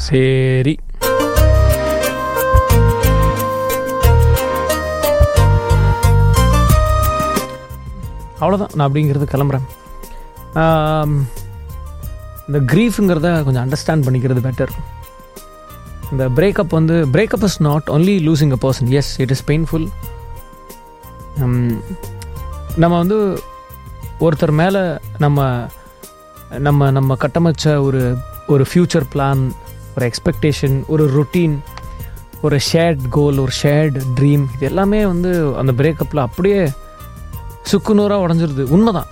சரி அவ்வளோதான் நான் அப்படிங்கிறது கிளம்புறேன் ஆம், இந்த க்ரீஃபுங்கிறத கொஞ்சம் அண்டர்ஸ்டாண்ட் பண்ணிக்கிறது பெட்டர் இந்த பிரேக்கப் வந்து breakup is not only losing a person as it is painful நம்ம வந்து ஒருத்தர் மேலே நம்ம நம்ம நம்ம கட்டமைச்ச ஒரு ஒரு ஃப்யூச்சர் பிளான் ஒரு எக்ஸ்பெக்டேஷன் ஒரு ரொட்டீன் ஒரு ஷேர்ட் கோல் ஒரு ஷேர்டு ட்ரீம் இது எல்லாமே வந்து அந்த பிரேக்கப்பில் அப்படியே சுக்குநூறாக உடஞ்சிருது உண்மைதான்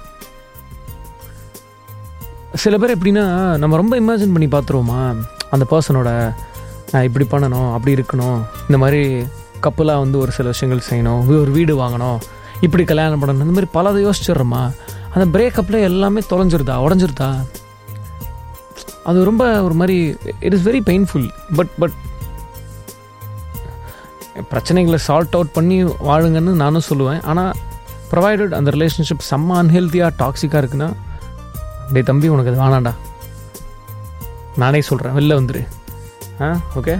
சில பேர் எப்படின்னா நம்ம ரொம்ப இமேஜின் பண்ணி பார்த்துருவோமா அந்த பர்சனோட இப்படி பண்ணணும் அப்படி இருக்கணும் இந்த மாதிரி கப்பலாக வந்து ஒரு சில விஷயங்கள் செய்யணும் ஒரு வீடு வாங்கணும் இப்படி கல்யாணம் பண்ணணும் இந்த மாதிரி பலதை யோசிச்சிடுறோமா அந்த பிரேக்கப்பில் எல்லாமே தொலைஞ்சிருதா உடஞ்சிருதா அது ரொம்ப ஒரு மாதிரி it is very painful but but பிரச்சனைகளை சால்ட் அவுட் பண்ணி வாழுங்கன்னு நானும் சொல்லுவேன் ஆனால் ப்ரொவைடட் அந்த ரிலேஷன்ஷிப் செம்ம அன்ஹெல்த்தியாக டாக்ஸிக்காக இருக்குன்னா டேய் தம்பி உனக்கு அது வேணாண்டா நானே சொல்கிறேன் வெளில வந்துரு ஆ okay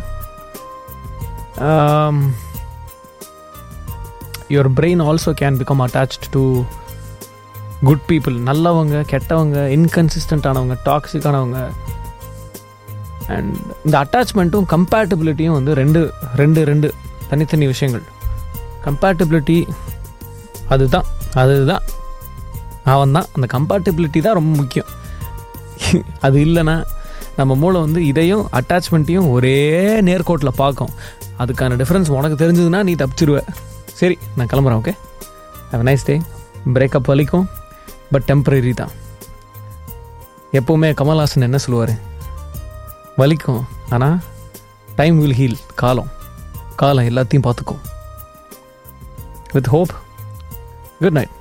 your brain also can become attached to good people நல்லவங்க கெட்டவங்க இன்கன்சிஸ்டண்ட்டானவங்க டாக்ஸிக்கானவங்க அண்ட் இந்த அட்டாச்மெண்ட்டும் கம்பேட்டபிலிட்டியும் வந்து ரெண்டு ரெண்டு ரெண்டு தனித்தனி விஷயங்கள் கம்பேட்டபிலிட்டி அதுதான் அதுதான் அவன் தான் அந்த கம்பேட்டபிலிட்டி தான் ரொம்ப முக்கியம் அது இல்லைன்னா நம்ம மூளை வந்து இதையும் அட்டாச்மெண்ட்டையும் ஒரே நேர்கோட்டில் பார்க்கும் அதுக்கான டிஃப்ரென்ஸ் உனக்கு தெரிஞ்சதுன்னா நீ தப்பிச்சிருவ சரி நான் கிளம்புறேன் okay have nice day breakup வலிக்கும் பட் டெம்பரரி தான் எப்போவுமே கமல்ஹாசன் என்ன சொல்லுவார் வலிக்கும் ஆனால் டைம் வில் ஹீல் காலம் காலம் எல்லாத்தையும் பார்த்துக்கும் வித் ஹோப் குட் நைட்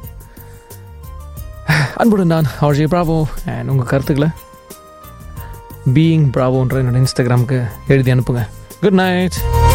அன்புடன் நான் ஆர்ஜே பிராவோ அண்ட் உங்கள் கருத்துக்களை பீயிங் பிராவோன்ற என்னோட இன்ஸ்டாகிராமுக்கு எழுதி அனுப்புங்க குட் நைட்